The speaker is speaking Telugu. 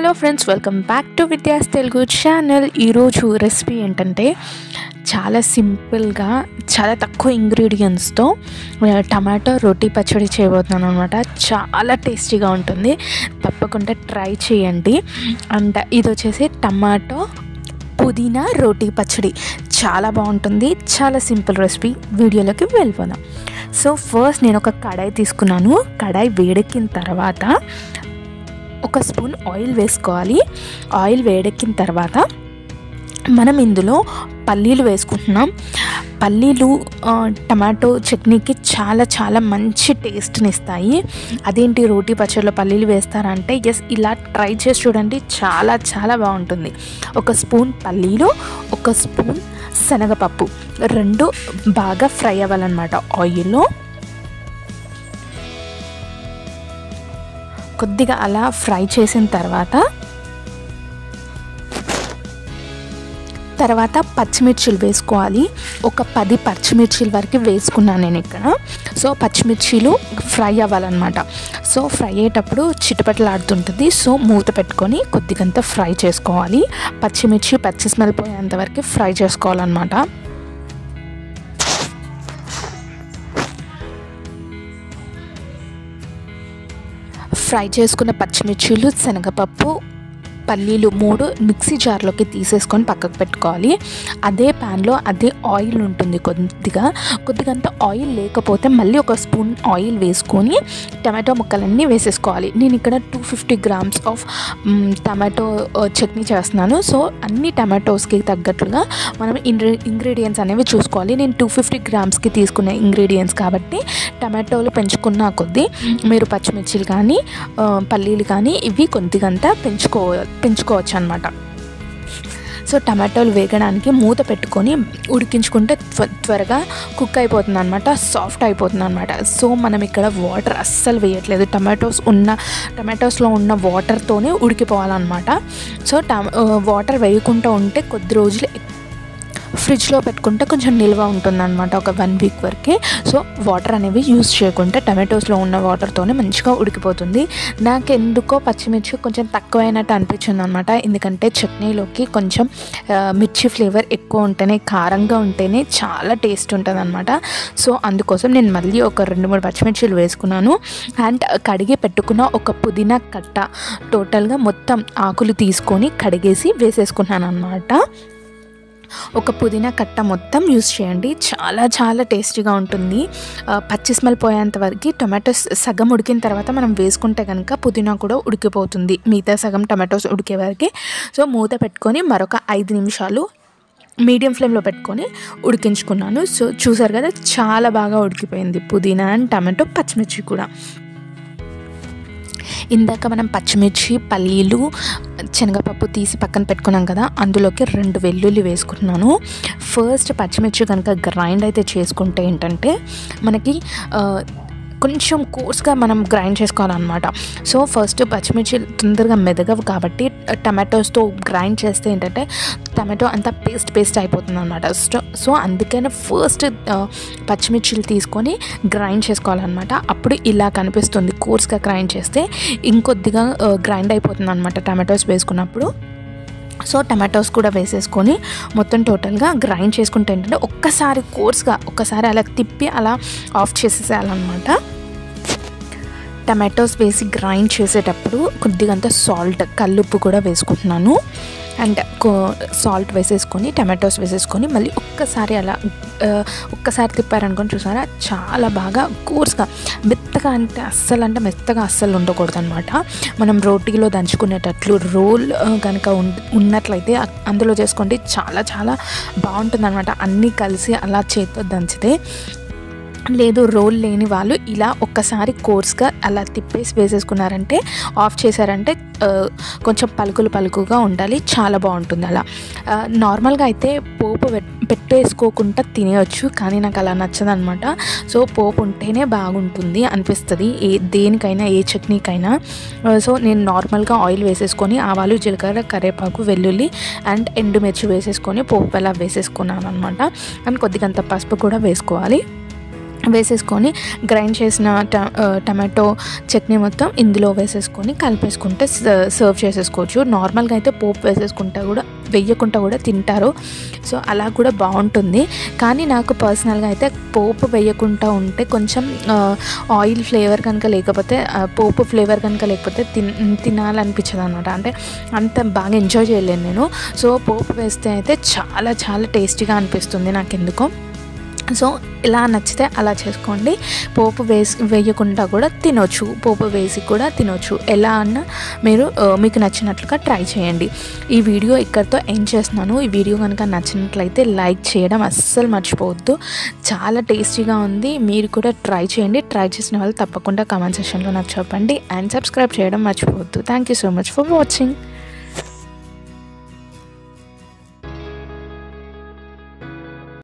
hello friends welcome back to Vidya's Telugu channel ఈరోజు రెసిపీ ఏంటంటే చాలా సింపుల్గా చాలా తక్కువ ఇంగ్రీడియంట్స్తో టమాటో రోటీ పచ్చడి చేయబోతున్నాను అనమాట చాలా టేస్టీగా ఉంటుంది తప్పకుండా ట్రై చేయండి అండ్ ఇది వచ్చేసి టమాటో పుదీనా రోటీ పచ్చడి చాలా బాగుంటుంది చాలా సింపుల్ రెసిపీ వీడియోలోకి వెళ్ళిపోదాం సో ఫస్ట్ నేను ఒక కడాయి తీసుకున్నాను కడాయి వేడెక్కిన తర్వాత ఒక స్పూన్ ఆయిల్ వేసుకోవాలి ఆయిల్ వేడెక్కిన తర్వాత మనం ఇందులో పల్లీలు వేసుకుంటున్నాం పల్లీలు ఆ, టమాటో చట్నీకి చాలా చాలా మంచి టేస్ట్ని ఇస్తాయి అదేంటి రోటీ పచ్చడిలో పల్లీలు వేస్తారంటే ఎస్ ఇలా ట్రై చేసి చూడండి చాలా చాలా బాగుంటుంది ఒక స్పూన్ పల్లీలు ఒక స్పూన్ శనగపప్పు రెండు బాగా ఫ్రై అవ్వాలన్నమాట ఆయిల్లో కొద్దిగా అలా ఫ్రై చేసిన తర్వాత తర్వాత పచ్చిమిర్చిలు వేసుకోవాలి ఒక పది పచ్చిమిర్చిల వరకు వేసుకున్నాను నేను ఇక్కడ సో పచ్చిమిర్చిలు ఫ్రై అవ్వాలన్నమాట సో ఫ్రై అయ్యేటప్పుడు చిటపటలాడుతుంటుంది సో మూత పెట్టుకొని కొద్దిగంత ఫ్రై చేసుకోవాలి పచ్చిమిర్చి పచ్చి స్మెల్ పోయేంత వరకు ఫ్రై చేసుకోవాలన్నమాట ఫ్రై చేసుకున్న పచ్చిమిర్చీలు శనగపప్పు పల్లీలు మూడు మిక్సీ జార్లోకి తీసేసుకొని పక్కకు పెట్టుకోవాలి అదే ప్యాన్లో అదే ఆయిల్ ఉంటుంది కొద్దిగా కొద్దిగంత ఆయిల్ లేకపోతే మళ్ళీ ఒక స్పూన్ ఆయిల్ వేసుకొని టమాటో ముక్కలన్నీ వేసేసుకోవాలి నేను ఇక్కడ two fifty grams of tomato chutney చేస్తున్నాను సో అన్ని టమాటోస్కి తగ్గట్లుగా మనం ఇంగ్రీ ఇంగ్రీడియంట్స్ అనేవి చూసుకోవాలి నేను టూ ఫిఫ్టీ గ్రామ్స్కి తీసుకునే ఇంగ్రీడియంట్స్ కాబట్టి టమాటోలు పెంచుకున్న కొద్దీ మీరు పచ్చిమిర్చిలు కానీ ఆ, పల్లీలు కానీ ఇవి కొద్దిగంత పెంచుకో పెంచుకోవచ్చు అనమాట సో టమాటోలు వేగడానికి మూత పెట్టుకొని ఉడికించుకుంటే త్వ త్వరగా కుక్ అయిపోతుంది అనమాట సాఫ్ట్ అయిపోతుంది అనమాట సో మనం ఇక్కడ వాటర్ అస్సలు వేయట్లేదు టమాటోస్ ఉన్న టమాటోస్లో ఉన్న వాటర్తోనే ఉడికిపోవాలన్నమాట సో టమ వాటర్ వేయకుండా ఉంటే కొద్ది రోజులు ఫ్రిడ్జ్లో పెట్టుకుంటే కొంచెం నిల్వ ఉంటుందన్నమాట ఒక వన్ వీక్ వరకే సో వాటర్ అనేవి యూస్ చేయకుంటే టమాటోస్లో ఉన్న వాటర్తోనే మంచిగా ఉడికిపోతుంది నాకు ఎందుకో పచ్చిమిర్చి కొంచెం తక్కువైనట్టు అనిపించింది అనమాట ఎందుకంటే చట్నీలోకి కొంచెం ఆ, మిర్చి ఫ్లేవర్ ఎక్కువ ఉంటేనే కారంగా ఉంటేనే చాలా టేస్ట్ ఉంటుంది అనమాట సో అందుకోసం నేను మళ్ళీ ఒక రెండు మూడు పచ్చిమిర్చిలు వేసుకున్నాను అండ్ కడిగి పెట్టుకున్న ఒక పుదీనా కట్ట టోటల్గా మొత్తం ఆకులు తీసుకొని కడిగేసి వేసేసుకున్నాను అనమాట ఒక పుదీనా కట్ట మొత్తం యూస్ చేయండి చాలా చాలా టేస్టీగా ఉంటుంది ఆ, పచ్చి స్మెల్ పోయేంత వరకు టొమాటోస్ సగం ఉడికిన తర్వాత మనం వేసుకుంటే కనుక పుదీనా కూడా ఉడికిపోతుంది మిగతా సగం టమాటోస్ ఉడికే వరకు సో మూత పెట్టుకొని మరొక ఐదు నిమిషాలు మీడియం ఫ్లేమ్లో పెట్టుకొని ఉడికించుకున్నాను సో చూసారు కదా చాలా బాగా ఉడికిపోయింది పుదీనా అండ్ టమాటో పచ్చిమిర్చి కూడా ఇందాక మనం పచ్చిమిర్చి పల్లీలు శనగపప్పు తీసి పక్కన పెట్టుకున్నాం కదా అందులోకి రెండు వెల్లుల్లి వేసుకుంటున్నాను ఫస్ట్ పచ్చిమిర్చి కనుక గ్రైండ్ అయితే చేసుకుంటే ఏంటంటే మనకి ఆ, కొంచెం కోర్స్గా మనం గ్రైండ్ చేసుకోవాలన్నమాట సో ఫస్ట్ పచ్చిమిర్చి తొందరగా మెదగవు కాబట్టి టమాటోస్తో గ్రైండ్ చేస్తే ఏంటంటే టమాటో అంతా పేస్ట్ పేస్ట్ అయిపోతుంది అనమాట సో సో అందుకనే ఫస్ట్ పచ్చిమిర్చిలు తీసుకొని గ్రైండ్ చేసుకోవాలన్నమాట అప్పుడు ఇలా కనిపిస్తుంది కోర్స్గా గ్రైండ్ చేస్తే ఇంకొద్దిగా గ్రైండ్ అయిపోతుంది అనమాట టమాటోస్ వేసుకున్నప్పుడు సో టమాటోస్ కూడా వేసేసుకొని మొత్తం టోటల్గా గ్రైండ్ చేసుకుంటే ఏంటంటే ఒక్కసారి కోర్స్గా ఒక్కసారి అలా తిప్పి అలా ఆఫ్ చేసేసేయాలన్నమాట టమాటోస్ వేసి గ్రైండ్ చేసేటప్పుడు కొద్దిగంత సాల్ట్ కల్లుప్పు కూడా వేసుకుంటున్నాను అండ్ సాల్ట్ వేసేసుకొని టమాటోస్ వేసేసుకొని మళ్ళీ ఒక్కసారి అలా ఆ, ఒక్కసారి తిప్పారనుకొని చూసారా చాలా బాగా కోర్స్గా మెత్తగా అంటే అస్సలు అంటే మెత్తగా అస్సలు ఉండకూడదు అనమాట మనం రోటీలో దంచుకునేటట్లు రోల్ కనుక ఉన్నట్లయితే అ- అందులో చేసుకోండి చాలా చాలా బాగుంటుంది అనమాట అన్నీ కలిసి అలా చేతితో దంచితే లేదు రోల్ లేని వాళ్ళు ఇలా ఒక్కసారి కోర్స్గా అలా తిప్పేసి వేసేసుకున్నారంటే ఆఫ్ చేశారంటే ఆ, కొంచెం పలుకులు పలుకుగా ఉండాలి చాలా బాగుంటుంది అలా ఆ, నార్మల్గా అయితే పోపు పెట్- పెట్టేసుకోకుండా తినేయచ్చు కానీ నాకు అలా నచ్చదనమాట సో పోపు ఉంటేనే బాగుంటుంది అనిపిస్తుంది ఏ దేనికైనా ఏ చట్నీకైనా ఆ, సో నేను నార్మల్గా ఆయిల్ వేసేసుకొని ఆవాలు జీలకర్ర కరివేపాకు వెల్లుల్లి అండ్ ఎండుమిర్చి వేసేసుకొని పోపు అలా వేసేసుకున్నాను అనమాట అండ్ కొద్దిగంత పసుపు కూడా వేసుకోవాలి వేసేసుకొని గ్రైండ్ చేసిన ట టమాటో చట్నీ మొత్తం ఇందులో వేసేసుకొని కలిపేసుకుంటే స- సర్వ్ చేసేసుకోవచ్చు నార్మల్గా అయితే పోపు వేసేసుకుంటా కూడా వెయ్యకుండా కూడా తింటారు సో అలా కూడా బాగుంటుంది కానీ నాకు పర్సనల్గా అయితే పోపు వేయకుండా ఉంటే కొంచెం ఆ, ఆయిల్ ఫ్లేవర్ కనుక లేకపోతే ఆ, పోపు ఫ్లేవర్ కనుక లేకపోతే తిన్ తినాలనిపించదు అనమాట అంటే అంత బాగా ఎంజాయ్ చేయలేను నేను సో పోపు వేస్తే అయితే చాలా చాలా టేస్టీగా అనిపిస్తుంది నాకు ఎందుకో సో ఇలా నచ్చితే అలా చేసుకోండి పోపు వేసి వేయకుండా కూడా తినొచ్చు పోపు వేసి కూడా తినొచ్చు ఎలా అన్నా మీరు ఆ, మీకు నచ్చినట్లుగా ట్రై చేయండి ఈ వీడియో ఇక్కడితో ఎండ్ చేస్తున్నాను ఈ వీడియో కనుక నచ్చినట్లయితే లైక్ చేయడం అస్సలు మర్చిపోవద్దు చాలా టేస్టీగా ఉంది మీరు కూడా ట్రై చేయండి ట్రై చేసిన వాళ్ళు తప్పకుండా కామెంట్ సెక్షన్లో నాకు చెప్పండి అండ్ సబ్స్క్రైబ్ చేయడం మర్చిపోవద్దు thank you so much for watching